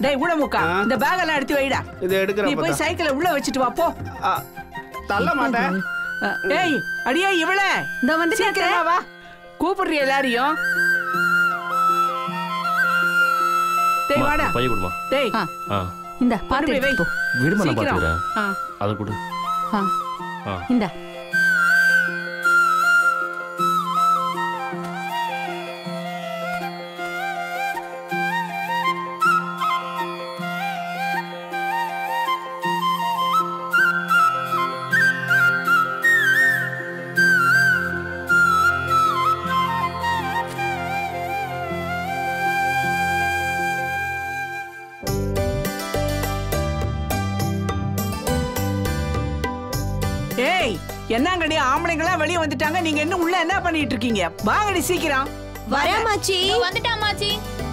டேய் ஊடமுக்கா ஆ. இந்த பேக் எல்லாம் எடுத்து வைடா இதை நீ எடுக்கிறேன் போய் அப்பத்தா. சைக்கிளை உள்ள வச்சுட்டு வா போ ஆ, தள்ள மாட்டேன் ஆ, ஏய் அடியே இவளே இந்த வந்து சீக்கிரமா வா கூப்பிடுறிய எல்லாரையும் டேய் வாடா பைய கொடுமா டேய் ஆ. ஆ இந்த மறுபடியும் பாத்து வை. போ விடுமா நான் சீக்கிரம். பார்த்துக்கிறேன் ஆ அதை கொடு ஆ ஆ இந்த ஏய் என்னங்கடி ஆம்பளைங்களா வெளிய வந்துட்டாங்க நீங்க இன்னும் உள்ள என்ன பண்ணிட்டு இருக்கீங்க வாங்கடி சீக்கிரம் வரமாச்சி வந்துட்டாமாச்சி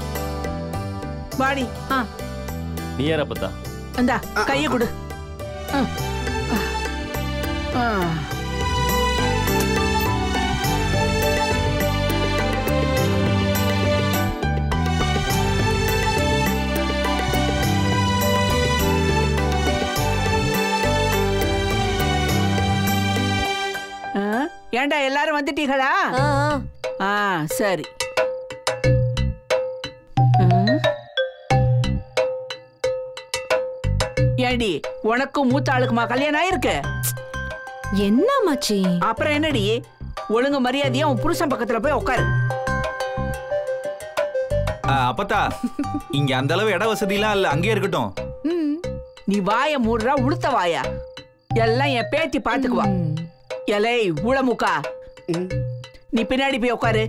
வாடி ஆ நீ யாரா பார்த்தா இந்தா கைய கொடு ஆ. ஆ. ஆ, ஏன்டா எல்லாரும் வந்துட்டீங்களா ஆ ஆ. ஆ சரி ம். ஏண்டி உனக்கும் மூத்த ஆளுக்குமா கல்யாணம் ஆயிருக்கு என்ன மச்சி அப்புறம் என்னடி ஒழுங்கு மரியாதையா உன் புருஷன் பக்கத்துல போய் உட்காரு ஆ, அப்பத்தா இங்க அந்த அளவு இட வசதிலாம் இல்ல அங்கேயே இருக்கட்டும் ம். நீ வாய மூடுறா உளுத்த வாயா எல்லாம் என் பேத்தி பாத்துக்குவா ம். எலை ஊழமுக்கா ம். நீ பின்னாடி போய் உட்காரு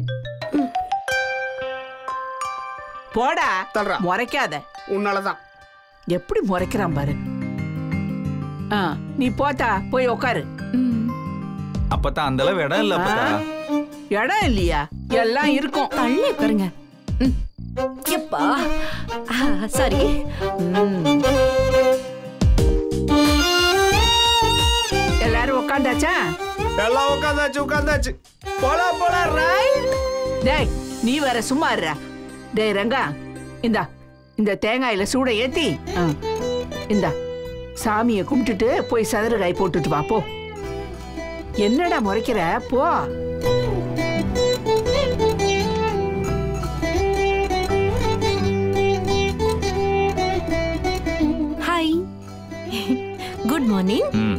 போடா தள்ளுறா. முறைக்காத உன்னாலதான் எப்படி முறைக்கிறான் பாரு ஆ நீ போத்தா போய் உட்காரு ம். அப்பத்தா அந்த அளவு இடம் இல்ல அப்பத்தா இடம் இல்லையா எல்லாம் இருக்கும் தள்ளி உட்காருங்க ம். எப்பா சாரி ம். எல்லாரும் உட்காந்தாச்சா எல்லாம் உட்காந்தாச்சு உட்காந்தாச்சு போலாம் போலாம் ரைட் டேய் நீ வேற சும்மா இருடா டேய் ரங்கா இந்தா இந்த தேங்காயில சூட ஏத்தி ஆ, இந்தா சாமியை கும்பிட்டுட்டு போய் சதுர காய் போட்டுட்டு வா போ என்னடா முறைக்கிற போ ஹாய் குட் மார்னிங் ம்.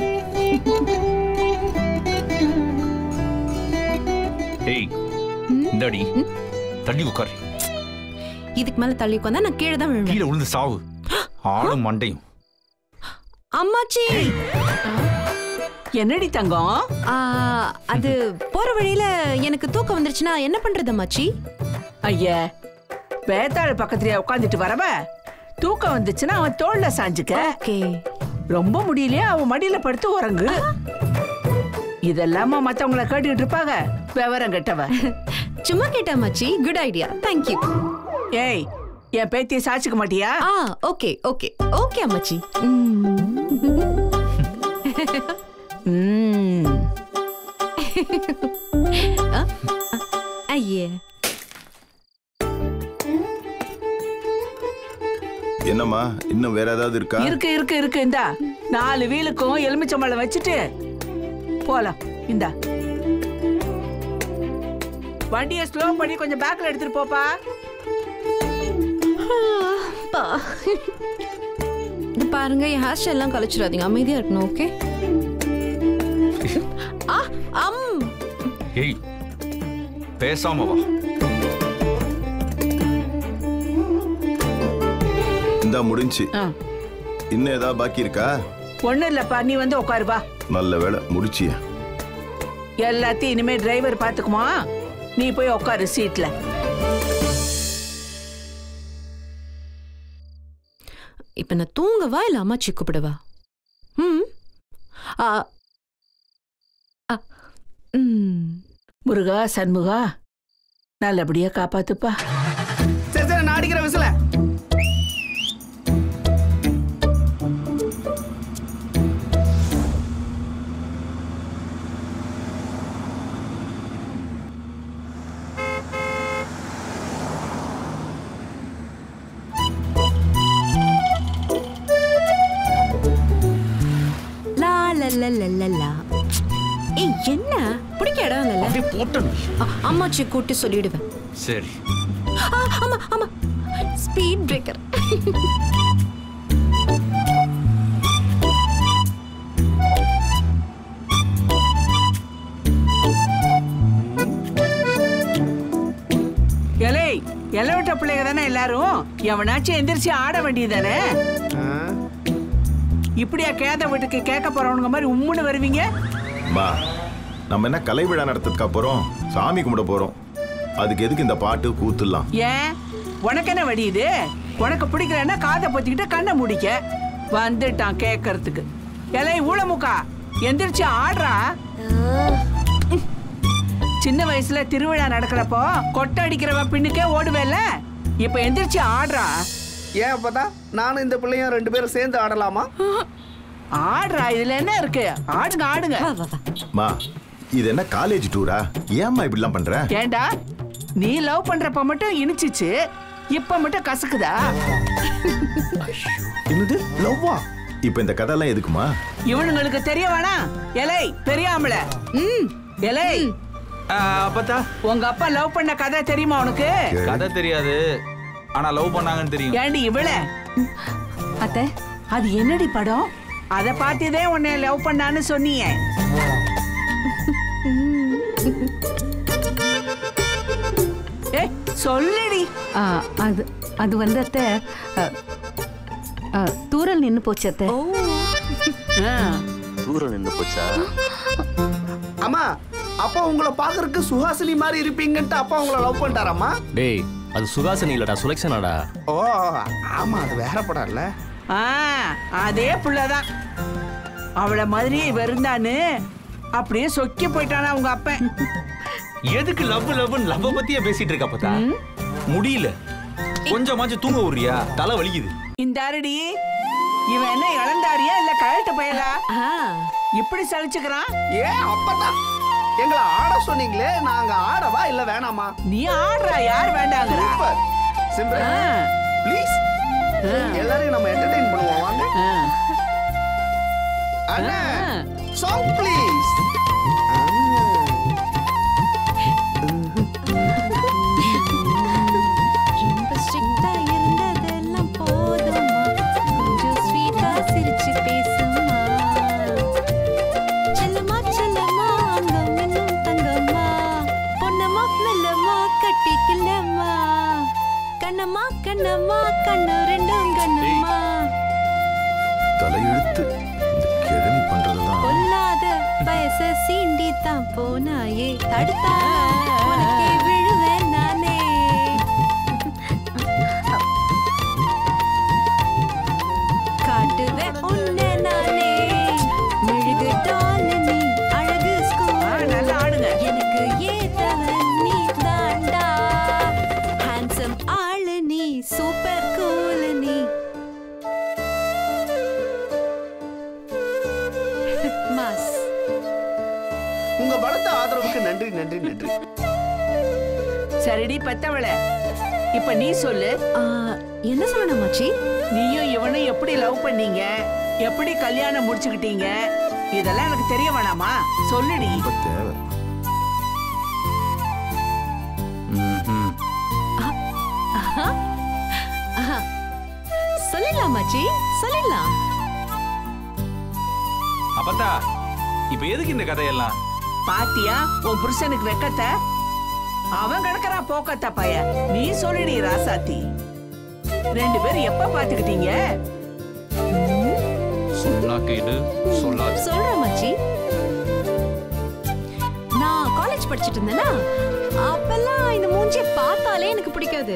ஏய் இந்தாடி தள்ளி உட்காரு இதுக்கு மேல தள்ளி உட்காந்தா நான் கீழே தான் விழுவேன் கீழே விழுந்து சாவு ஆளும் மண்டையும் அம்மாச்சி என்னடி தங்கம் ஆ, அது போற வழியில எனக்கு தூக்கம் வந்துருச்சுன்னா என்ன பண்றது அம்மாச்சி ஐயா வேத்தாள் பக்கத்துலயே உட்காந்துட்டு வரவ தூக்கம் வந்துச்சுன்னா அவன் தோல்ல சாஞ்சுக்க ஓகே ரொம்ப முடியலையா அவன் மடியில படுத்து உறங்கு இதெல்லாமா மத்தவங்கள கேட்டுக்கிட்டு இருப்பாங்க விவரம் கெட்டவ சும்மா கேட்டேன் அம்மாச்சி குட் ஐடியா தேங்க்யூ ஏய் என் பேத்தியை சாச்சுக்க மாட்டியா ஆ ஓகே ஓகே ஓகே அம்மாச்சி ம். ம். ஐயே என்னம்மா இன்னும் வேற ஏதாவது இருக்கா இருக்கு இருக்கு இருக்கு இந்தா நாலு வீலுக்கும் எலுமிச்சம்பழம் வச்சுட்டு போலாம் இந்தா வண்டியை ஸ்லோ பண்ணி கொஞ்சம் பேக்ல எடுத்துட்டு போப்பா பா இது பாருங்க என் ஹேர் ஸ்டைல் எல்லாம் கழிச்சிடாதீங்க அமைதியா இருக்கணும் ஓகே ஆ அம் ஏய் பேசாம வா இந்தா முடிஞ்சு ஆ. இன்னும் ஏதாவது பாக்கி இருக்கா ஒண்ணும் இல்லப்பா நீ வந்து உட்காரு வா நல்ல வேலை முடிச்சிய எல்லாத்தையும் இனிமே டிரைவர் பாத்துக்குமா நீ போய் உட்காரு சீட்ல இப்ப நான் தூங்கவா இல்ல அம்மாச்சி கூப்பிடவா ம் ஆ ஆ, ம் முருகா சண்முகா நல்லபடியா காப்பாத்துப்பா சரி சரி நான் அடிக்கிற விசில லல்லல்லா ஏய் என்ன பிடிக்க இடம் இல்லைல்ல அப்படியே போட்டணும் அ- அம்மாச்சி கூட்டி சொல்லிடுவேன் சரி ஆ, ஆமா ஆமா ஸ்பீட் பிரேக்கர் எலை எலை விட்ட பிள்ளைங்க தானே எல்லாரும் எவனாச்சும் எந்திரிச்சு ஆட வேண்டியதானே இப்படியா கேத வீட்டுக்கு கேட்க போறவனுங்க மாதிரி உம்முன்னு வருவீங்க மா நம்ம என்ன கலை விழா நடத்துறதுக்கா போறோம் சாமி கும்பிட போறோம் அதுக்கு எதுக்கு இந்த பாட்டு கூத்துலாம் ஏன் உனக்கு என்ன வடியுது உனக்கு பிடிக்கலன்னா காதை பொத்திக்கிட்டு கண்ணை முடிக்க வந்துட்டான் கேட்கறதுக்கு எலை ஊழமுக்கா எந்திரிச்சு ஆடுறா சின்ன வயசுல திருவிழா நடக்கிறப்போ கொட்டை அடிக்கிறவ பின்னுக்கே ஓடுவேல்ல இப்ப எந்திரிச்சு ஆடுறா ஏன் அப்பதா நானும் இந்த பிள்ளையும் ரெண்டு பேரும் சேர்ந்து ஆடலாமா ஆடுறா இதுல என்ன இருக்கு ஆடுங்க ஆடுங்க வா வா வா மா இது என்ன காலேஜ் டூரா ஏம்மா இப்படிலாம் பண்ற ஏண்டா நீ லவ் பண்றப்ப மட்டும் இனிச்சிச்சு இப்ப மட்டும் கசக்குதா என்னது லவ்வா இப்ப இந்த கதைலாம் எதுக்குமா இவனுங்களுக்கு தெரிய வேணாம் எலை பெரியாமல ம் எலை அப்பத்தா உங்க அப்பா லவ் பண்ண கதை தெரியுமா உனக்கு கதை தெரியாது ஆனா லவ் பண்ணாங்கன்னு தெரியும் ஏண்டி இவள அத்தை அது என்னடி படம் அத பார்த்துதே உன்னை லவ் பண்ணான்னு சொன்னியே ஏ சொல்லுடி ஆ, அது அது வந்து அத்தை அ, அ, தூரல் நின்று போச்சு அத்தை ஓ ஆ, தூரம் நின்று போச்சா அம்மா அப்பா உங்களை பாக்குறதுக்கு சுஹாசினி மாதிரி இருப்பீங்கன்ட்டு அப்பா உங்களை லவ் பண்ணிட்டாராம்மா டேய் அது சுகாசினி இல்லடா சுலக்ஷனாடா ஓ ஆமா அது வேற படம் இல்ல ஆ, அதே புள்ளதான் அவளை மாதிரி இருந்தான்னு அப்படியே சொக்கி போயிட்டானா உங்க அப்பன் எதுக்கு லவ் லவ் லவ் பத்தியே பேசிட்டு இருக்க அப்பத்தா முடியல கொஞ்சமாச்சும் தூங்க விடுறியா தலை வலிக்குது இந்த அரடி இவன் என்ன இளந்தாரியா இல்ல கழட்டு பயலா ஆ இப்படி சலிச்சுக்கிறான் ஏன் அப்பதா எங்களை ஆட சொன்னீங்களே நாங்க ஆடவா இல்ல வேணாமா நீ ஆடுறா யார் வேண்டாங்கிறா சூப்பர் ஆ, சிம்ரன் ப்ளீஸ் எல்லாரையும் நம்ம என்டர்டெயின் பண்ணுவோம் வாங்க ஆ. அண்ணா ஆ. சாங் ப்ளீஸ் ரொம்ப ஸ்ட்ரிக்ட்டா இருந்ததெல்லாம் போதுமா கொஞ்சம் ஸ்வீட்டா சிரிச்சு பேசுமா செல்லமா செல்லமா அங்கம் இன்னும் தங்கம்மா பொன்னம்மா மெல்லம்மா கட்டிக்கலம்மா கண்ணம்மா கண்ணம்மா கண்ணு ரெண்டும் கண்ணம்மா தலையெழுத்து இந்த கிழவி பண்றதுதான் பொல்லாத வயச சீண்டி தான் போனாயே தடுத்தா உனக்கே விழுவேன் நானே காட்டுவேன் உன்னை நானே மெழுகுட்டால நீ அழகு ஆ, ஸ்கூல் நல்லா ஆடுங்க எனக்கு ஏத்தவன் நீ தாண்டா ஹேண்ட்ஸம் ஆளு நீ சூப்பர் கூல் நீ மாஸ் உங்க பலத்த ஆதரவுக்கு நன்றி நன்றி நன்றி சரிடி பெத்தவள இப்ப நீ சொல்லு ஆ, என்ன சொல்லணும் மச்சி நீயும் இவனும் எப்படி லவ் பண்ணீங்க எப்படி கல்யாணம் முடிச்சுக்கிட்டீங்க இதெல்லாம் எனக்கு தெரிய வேணாமா சொல்லுடி ரொம்ப தேவை ம்ஹும். ஆஹா. சொல்லிடலாம் மச்சி சொல்லிடலாம் அப்பத்தா இப்ப எதுக்கு இந்த கதையெல்லாம் பாத்தியா உன் புருஷனுக்கு வெக்கத்த அவன் கிடக்குறான் போக்கத்த பைய நீ சொல்லுடி ராசாத்தி ரெண்டு பேரும் எப்ப பாத்துக்கிட்டீங்க சொன்னா கேடு சொல்லாது சொல்றேன் மச்சி நான் காலேஜ் படிச்சிட்டு இருந்தேனா அப்பெல்லாம் இந்த மூஞ்சிய பார்த்தாலே எனக்கு பிடிக்காது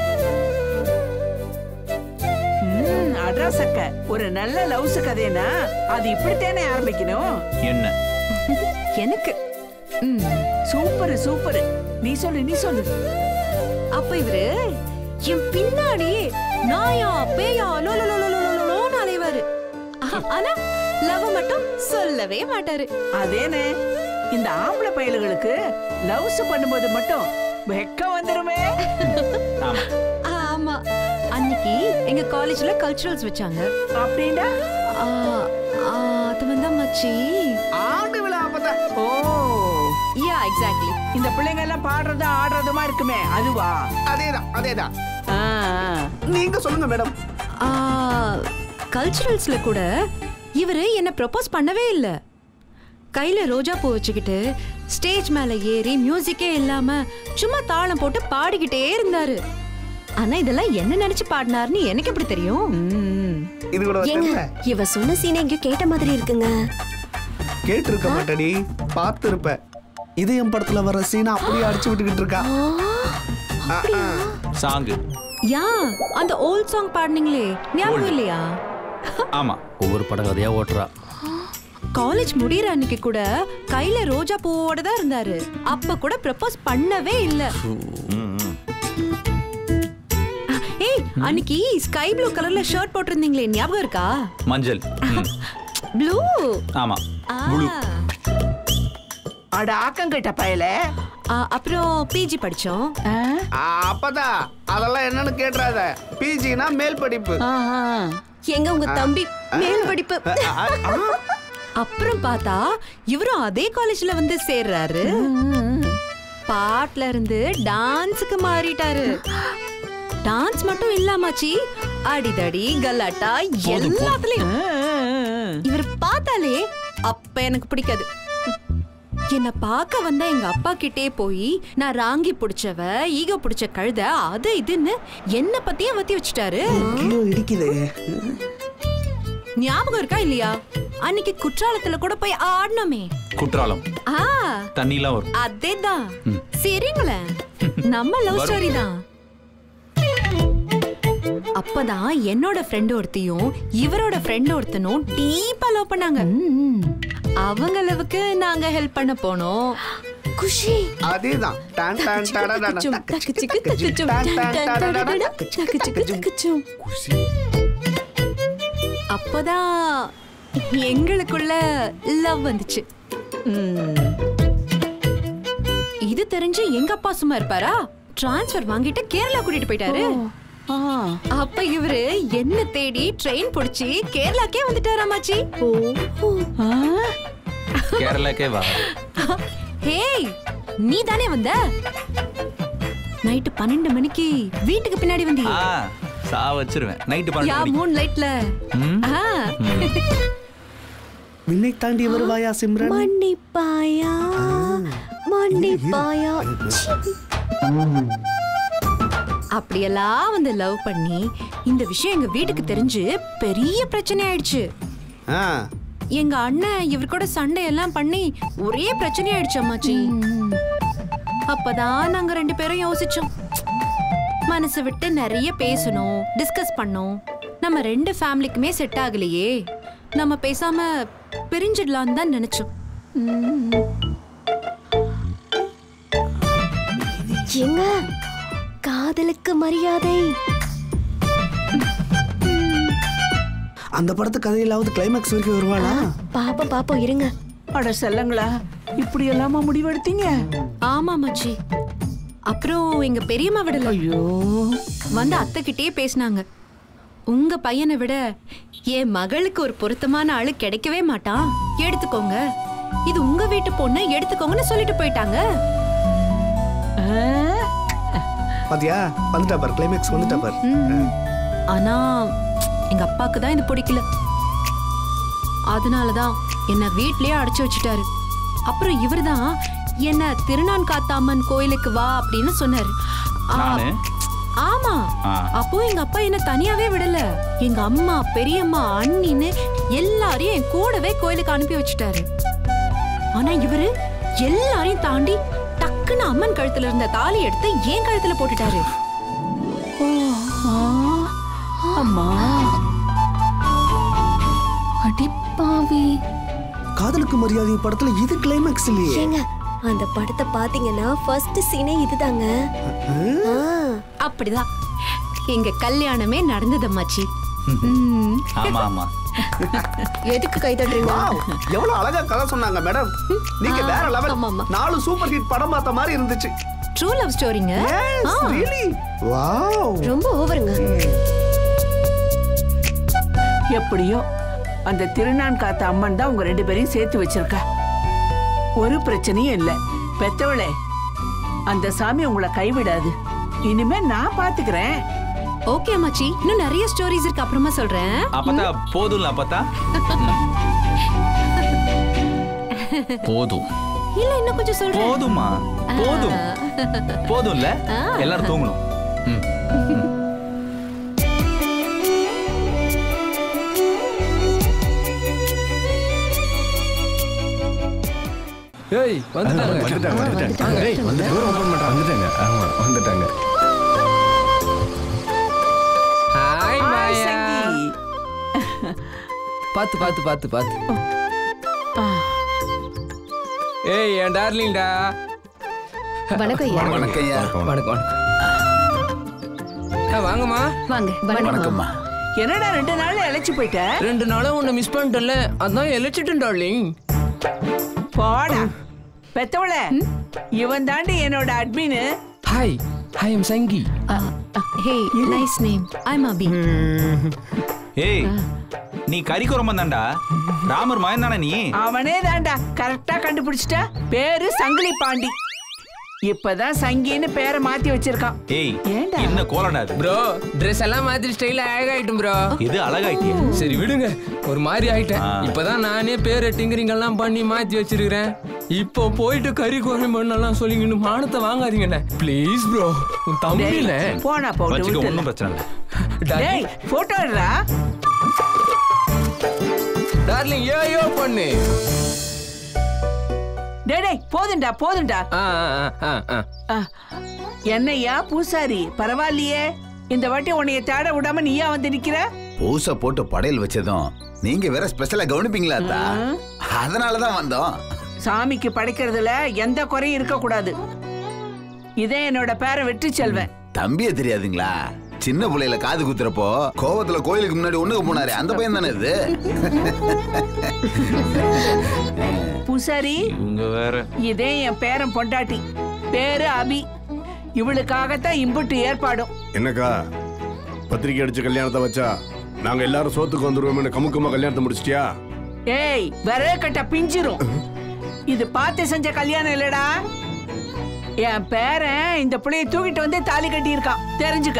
ம், அட்ரா சக்க ஒரு நல்ல லவ்ஸ் கதைனா அது இப்படித்தானே ஆரம்பிக்கணும் என்ன எனக்கு ம். சூப்பர் சூப்பர் நீ சொல்லு நீ சொல்லு அப்ப இவரு என் பின்னாடியே நாயா பேயா லோ லோ லோ லோ லோ லோ லோன்னு அலைவாரு ஆ- ஆனா லவ் மட்டும் சொல்லவே மாட்டாரு அதேனே இந்த ஆம்பளை பயலுகளுக்கு லவ்ஸ் பண்ணும்போது மட்டும் வெக்கம் வந்துருமே ஆமா ஆமா அன்னைக்கு எங்க காலேஜ்ல கல்ச்சுரல்ஸ் வச்சாங்க அப்படின்னா ஆ, ஆ, பார்த்தவன் தான் மச்சி ஆண்டு விழா அப்பதான் ஓ யா எக்ஸாக்ட்லி இந்த பிள்ளைங்க எல்லாம் பாடுறதும் ஆடுறதுமா இருக்குமே அதுவா அதேதான் அதேதான் ஆ, ஆ. நீங்க சொல்லுங்க மேடம் கல்ச்சுரல்ஸ்ல கூட இவரு என்ன ப்ரப்போஸ் பண்ணவே இல்ல கையில ரோஜா பூ வச்சுக்கிட்டு ஸ்டேஜ் மேல ஏறி மியூசிக்கே இல்லாம சும்மா தாளம் போட்டு பாடிக்கிட்டே இருந்தாரு ஆனா இதெல்லாம் என்ன நினைச்சு பாடினாருன்னு எனக்கு எப்படி தெரியும் ம். இது கூட ஏங்க தெரியல இவ சொன்ன சீனை எங்கேயோ கேட்ட மாதிரி இருக்குங்க கேட்டிருக்க மாட்டடி பார்த்து இருப்ப இதயம் படத்துல வர சீனை அப்படியே அடிச்சு விட்டுக்கிட்டு இருக்கா ஆ, ஆ. சாங்கு யா அந்த ஓல்ட் சாங் பாடுனீங்களே ஞாபகம் இல்லையா ஆமா ஒவ்வொரு படம் கதையா ஓட்டுறா காலேஜ் முடியற அன்னைக்கு கூட கையில ரோஜா பூவோட தான் இருந்தாரு அப்ப கூட ப்ரப்போஸ் பண்ணவே இல்ல ஏய் அன்னைக்கு ஸ்கை ப்ளூ கலர்ல ஷர்ட் போட்டிருந்தீங்களே ஞாபகம் இருக்கா மஞ்சள் ம், ப்ளூ ஆமா Blue. அட ஆக்கம் கேட்ட பயல அப்புறம் பிஜி படிச்சோம் ஆ? ஆ, அப்பதான் அதெல்லாம் என்னன்னு கேட்டுறாத பிஜினா மேல் படிப்பு ஆஹா. எங்க உங்க தம்பி மேல் படிப்பு ஆ, ஆ. அப்புறம் பார்த்தா இவரும் அதே காலேஜ்ல வந்து சேர்றாரு பாட்டுல இருந்து டான்ஸுக்கு மாறிட்டாரு டான்ஸ் மட்டும் இல்லாமாச்சி அடிதடி கலாட்டா எல்லாத்துலயும் இவர் பார்த்தாலே அப்ப எனக்கு பிடிக்காது என்ன பார்க்க வந்த எங்க அப்பா கிட்டே போய் நான் ராங்கி பிடிச்சவ ஈகோ பிடிச்ச கழுத அது இதுன்னு என்ன பத்தியே வத்தி வச்சுட்டாரு கிலோ இடிக்குது ஞாபகம் இருக்கா இல்லையா அன்னைக்கு குற்றாலத்துல கூட போய் ஆடணுமே குற்றாலம் ஆ தண்ணிலாம் வரும் அதேதான் சரிங்களேன் நம்ம லவ் ஸ்டோரி தான் அப்பதான் என்னோட ஃப்ரெண்ட் ஒருத்தியும் இவரோட ஃப்ரெண்ட் ஒருத்தனும் டீப்பா லவ் பண்ணாங்க அவங்க லவ்க்கு நாங்க ஹெல்ப் பண்ண போனோம் குஷி அதேதான் டான் டான் டாடா டாடா. தக்குச்சும், தக்குச்சுக்கு, தக்குச்சும், டான் டான் டான் டாடா டான் டாடா. டாடா, தக்குச்சுக்கு, தக்குச்சும். அப்பதான் எங்களுக்குள்ள லவ் வந்துச்சு இது தெரிஞ்சு எங்க அப்பா சும்மா இருப்பாரா டிரான்ஸ்ஃபர் வாங்கிட்டு கேரளா கூட்டிட்டு போயிட்டாரு ஆ. அப்ப இவரு என்ன தேடி ட்ரெயின் புடிச்சு கேரளாக்கே வந்துட்டாராமாச்சி ஆ? கேரளாக்கே வா ஹேய் நீ தானே வந்த நைட்டு பன்னெண்டு மணிக்கு வீட்டுக்கு பின்னாடி வந்தியா ஆ சா வச்சிருவேன் நைட்டு யா பன்னெண்டு மணிக்கு மூன் லைட்ல ம். ஆ. விண்ணை தாண்டி வருவாயா சிம்ரன் மன்னிப்பாயா மன்னிப்பாயா சி. அப்படியெல்லாம் வந்து லவ் பண்ணி இந்த விஷயம் எங்க வீட்டுக்கு தெரிஞ்சு பெரிய பிரச்சனை ஆயிடுச்சு ஆ, எங்க அண்ணன் இவர் கூட சண்டை எல்லாம் பண்ணி ஒரே பிரச்சனை ஆயிடுச்சு அம்மாச்சி அப்பதான் நாங்க ரெண்டு பேரும் யோசிச்சோம் மனசு விட்டு நிறைய பேசணும் டிஸ்கஸ் பண்ணோம் நம்ம ரெண்டு ஃபேமிலிக்குமே செட் ஆகலையே நம்ம பேசாம பிரிஞ்சிடலாம்னு தான் நினைச்சோம் ஏங்க காதலுக்கு மரியாதை அந்த படத்து கதையிலாவது கிளைமேக்ஸ் வரைக்கும் வருவாளா பாப்போம் பாப்போம் இருங்க அட செல்லங்களா இப்படி எல்லாமா முடிவெடுத்தீங்க ஆமா மச்சி அப்புறம் எங்க பெரியம்மா விடல ஐயோ வந்து அத்தைக்கிட்டே பேசினாங்க உங்க பையனை விட என் மகளுக்கு ஒரு பொருத்தமான ஆளு கிடைக்கவே மாட்டான் எடுத்துக்கோங்க இது உங்க வீட்டு பொண்ணு எடுத்துக்கோங்கன்னு சொல்லிட்டு போயிட்டாங்க ஆ? பாத்தியா வந்துட்டா பார் கிளைமேக்ஸ் வந்துட்டா பார் ம். ஆனா எங்க அப்பாக்கு தான் இது பிடிக்கல அதனாலதான் என்ன வீட்லயே அடைச்சு வச்சுட்டாரு அப்புறம் இவர்தான் என்ன திருநான் காத்தாம்மன் கோயிலுக்கு வா அப்படின்னு சொன்னாரு ஆ, நானு? ஆமா ஆ. அப்போ எங்க அப்பா என்ன தனியாவே விடல எங்க அம்மா பெரியம்மா அண்ணின்னு எல்லாரையும் என் கூடவே கோயிலுக்கு அனுப்பி வச்சுட்டாரு ஆனா இவரு எல்லாரையும் தாண்டி டக்குன்னு அம்மன் கழுத்துல இருந்த தாலி எடுத்து என் கழுத்துல போட்டுட்டாரு ஆ. அம்மா அடிப்பாவி காதலுக்கு மரியாதை படத்துல இது கிளைமேக்ஸ் இல்லையே ஏங்க அந்த படத்தை பாத்தீங்கன்னா ஃபர்ஸ்ட் சீனே இதுதாங்க ஆ, அப்படிதான் எங்க கல்யாணமே நடந்தது அம்மாச்சி ம். ஆமா ஆமா எதுக்கு கை தட்டுறீங்க வாவ், எவ்வளவு அழகா கதை சொன்னாங்க மேடம் நீங்க வேற லெவல் ஆமா, ஆமா. நாலு சூப்பர் ஹிட் படம் பார்த்த மாதிரி இருந்துச்சு ட்ரூ லவ் ஸ்டோரிங்க Yes, ஆ. really? Wow. ரொம்ப ஓவருங்க எப்படியோ அந்த திருநான் காத்த அம்மன் தான் உங்க ரெண்டு பேரையும் சேர்த்து வச்சிருக்கா ஒரு பிரச்சனையும் இல்ல பெத்தவளே அந்த சாமி உங்களை கைவிடாது இனிமே நான் பாத்துக்கிறேன் ஓகே அம்மாச்சி இன்னும் நிறைய ஸ்டோரிஸ் இருக்கு அப்புறமா சொல்றேன் அப்பத்தா போதும்ல அப்பத்தா போதும் இல்ல இன்னும் கொஞ்சம் சொல்றேன் போதுமா போதும் போதும்ல எல்லாரும் தூங்கணும் ம். ஏய் வந்துட்டாங்க வந்துட்டாங்க வந்துட்டாங்க ஏய், வந்து door open பண்றாங்க. வந்துட்டாங்க ஆமா வந்துட்டாங்க ஹாய் ஹாய், மாயா சங்கி. பாத்து பாத்து பாத்து பாத்து ஏய் என் டார்லிங்டா வணக்கம் ஐயா வணக்கம் ஐயா வணக்கம் வணக்கம் ஆ, வாங்கம்மா வாங்க வணக்கம் என்னடா ரெண்டு நாள்ல இழைச்சு போயிட்ட ரெண்டு நாளா உன்னை மிஸ் பண்ணிட்டல அதான் எழிச்சிட்டேன் டார்லிங் போடா பெத்தவளே இவன் தாண்டி என்னோட admin hi hi I'm Sangi hey nice name I Abhi ஏய் நீ கறிக்குறமன் தான்டா ராமர் மகன் தானே நீ அவனே தான்டா கரெக்டா கண்டுபிடிச்சிட்ட பேரு சங்கிலி பாண்டி இப்பதான் சங்கின்னு பேரை மாத்தி வச்சிருக்கான் ஏய் ஏன்டா? என்ன கோலடா அது ப்ரோ ட்ரெஸ் எல்லாம் மாத்தி ஸ்டைல அழகாயிட்டும் ப்ரோ இது அழகாயிட்டியா சரி விடுங்க ஒரு மாதிரி ஆயிட்டேன் ஆ. இப்பதான் நானே பேரை டிங்கரிங் எல்லாம் பண்ணி மாத்தி வச்சிருக்கிறேன் இப்போ போயிட்டு கறி குழம்புன்னெல்லாம் சொல்லிங்கன்னு மானத்தை வாங்காதீங்கண்ணே ப்ளீஸ் ப்ரோ உன் தம்பில டேய், போனா போட்டு வச்சுக்க விட்டுல. ஒன்றும் பிரச்சனை இல்லை டேய் போட்டோ எடுறா டார்லிங் ஏயோ பண்ணு டேய் டேய் போதும்டா போதும்டா ஆ ஆ, ஆ, ஆ. ஆ, என்னய்யா பூசாரி பரவாயில்லையே இந்த வாட்டி உன்னைய தேட விடாம நீயா வந்து நிக்கிற பூசை போட்டு படையல் வச்சதும் நீங்க வேற ஸ்பெஷலா கவனிப்பீங்களா அத்தா அதனாலதான் வந்தோம் சாமிக்கு படைக்கிறதுல எந்த குறையும் இருக்க கூடாது இதே என்னோட பேரை வெற்றி செல்வன் தம்பிய தெரியாதுங்களா சின்ன பிள்ளையில காது குத்துறப்போ கோவத்துல கோயிலுக்கு முன்னாடி ஒண்ணுக்கு போனாரு அந்த பையன் தானே இது பூசாரி இவங்க வேற இதே என் பேரன் பொண்டாட்டி பேரு அபி இவளுக்காகத்தான் இம்புட்டு ஏற்பாடும் என்னக்கா பத்திரிக்கை அடிச்சு கல்யாணத்தை வச்சா நாங்க எல்லாரும் சோத்துக்கு வந்துருவோம்னு கமுக்கமா கல்யாணத்தை முடிச்சிட்டியா ஏய் விரல கட்ட பிஞ்சிரும் இது பார்த்து செஞ்ச கல்யாணம் இல்லடா என் பேரன் இந்த புள்ளைய தூக்கிட்டு வந்து தாலி கட்டி இருக்கான் தெரிஞ்சுக்க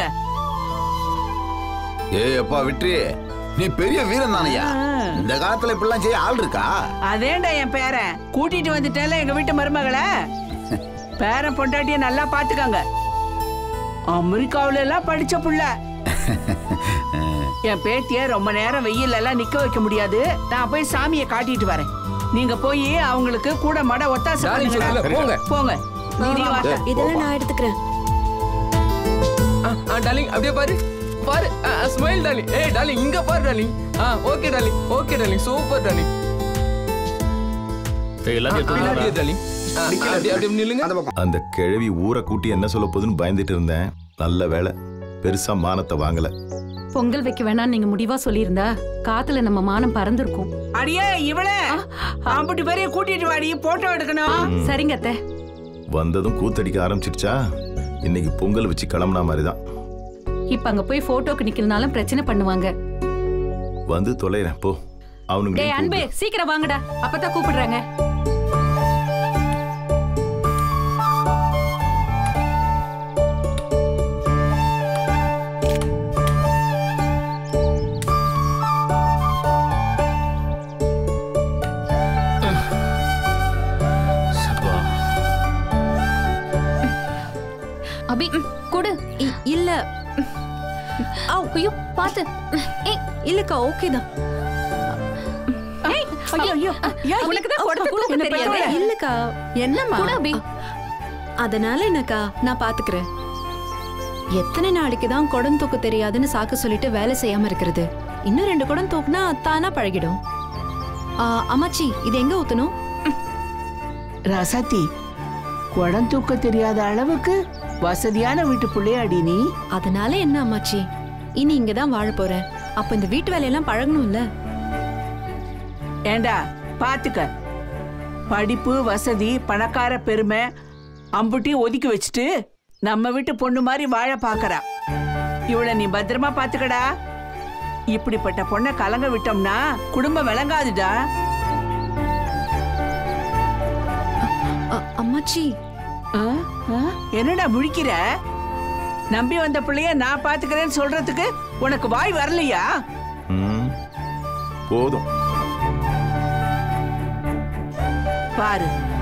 ஏய் அப்பா விட்ரி நீ பெரிய வீரன் தானையா இந்த காலத்துல இப்படிலாம் செய்ய ஆள் இருக்கா அதேண்டா என் பேரன் கூட்டிட்டு வந்துட்டேன்ல எங்க வீட்டு மருமகளை பேரன் பொண்டாட்டிய நல்லா பாத்துக்கங்க அமெரிக்காவுல எல்லாம் படிச்ச புள்ள என் பேத்திய ரொம்ப நேரம் வெயில் எல்லாம் நிக்க வைக்க முடியாது நான் போய் சாமியை காட்டிட்டு வரேன் நீங்க போய் அவங்களுக்கு கூட மட ஒத்தாசை டார்லிங் பண்ணுங்க சொல்லல போங்க போங்க நீ நீ வா. இதெல்லாம் நான் எடுத்துக்கிறேன் ஆ, ஆ டார்லிங் அப்படியே பாரு பாரு ஸ்மைல் டார்லிங் ஏய் டார்லிங் இங்க பாரு டார்லிங் ஆ okay darling okay darling super darling ஏய், எல்லாத்தையும் எடுத்து அப்படியே வைடா. டார்லிங் ஆ, அப்படியே அப்படியே நில்லுங்க அந்த கிழவி ஊரை கூட்டி என்ன சொல்ல போகுதுன்னு பயந்துட்டு இருந்தேன் நல்ல வேலை பெருசா மானத்தை வாங்கல பொங்கல் வைக்க வேணாம்னு நீங்க முடிவா சொல்லியிருந்தா காத்துல நம்ம மானம் பறந்திருக்கும் அடியே இவளே அம்புட்டு பேரையும் கூட்டிட்டு வாடி போட்டோ எடுக்கணும் சரிங்க அத்தை வந்ததும் கூத்தடிக்க ஆரம்பிச்சிருச்சா இன்னைக்கு பொங்கல் வச்சு கிளம்புன மாதிரி தான் இப்ப அங்க போய் போட்டோக்கு நிக்கலனாலும் பிரச்சனை பண்ணுவாங்க வந்து தொலைறேன் போ அவனுங்க டேய் அன்பே சீக்கிரம் வாங்கடா அப்பதான் கூப்பிடுறாங்க சப்பா. அபி கொடு இ- இல்ல ஆ ஐயோ பாத்து ஏய் இல்லக்கா ஓகே தான் ஐயோ ஐயோ ஏன் உனக்கு தான் கொடுத்து தூக்க என்ன தெரியாதே பண்ற? இல்லக்கா என்னம்மா கொடு அபி அதனால என்னக்கா நான் பாத்துக்கிறேன் எத்தனை நாளைக்கு தான் குடம் தூக்க தெரியாதுன்னு சாக்கு சொல்லிட்டு வேலை செய்யாம இருக்கிறது இன்னும் ரெண்டு குடம் தூக்குனா தானா பழகிடும் ஆ, அம்மாச்சி இது எங்க ஊத்தணும் ரசத்தி குடம் தூக்க தெரியாத அளவுக்கு வசதியான வீட்டு புள்ளையாடி நீ அதனால என்ன அம்மாச்சி இனி இங்க தான் வாழ போறேன் அப்ப இந்த வீட்டு வேலையெல்லாம் பழகணும்ல ஏண்டா பாத்துக்க படிப்பு வசதி பணக்கார பெருமை அம்புட்டி ஒதுக்கி வச்சுட்டு நம்ம வீட்டு பொண்ணு மாதிரி வாழ பாக்குறா இவள நீ பத்திரமா பாத்துக்கடா இப்படிப்பட்ட பொண்ணை கலங்க விட்டோம்னா குடும்பம் விளங்காதுடா அ- அம்மாச்சி ஆ? ஆ? என்னடா முழிக்கிற நம்பி வந்த பிள்ளைய நான் பாத்துக்கிறேன்னு சொல்றதுக்கு உனக்கு வாய் வரலையா ம், போதும் பாரு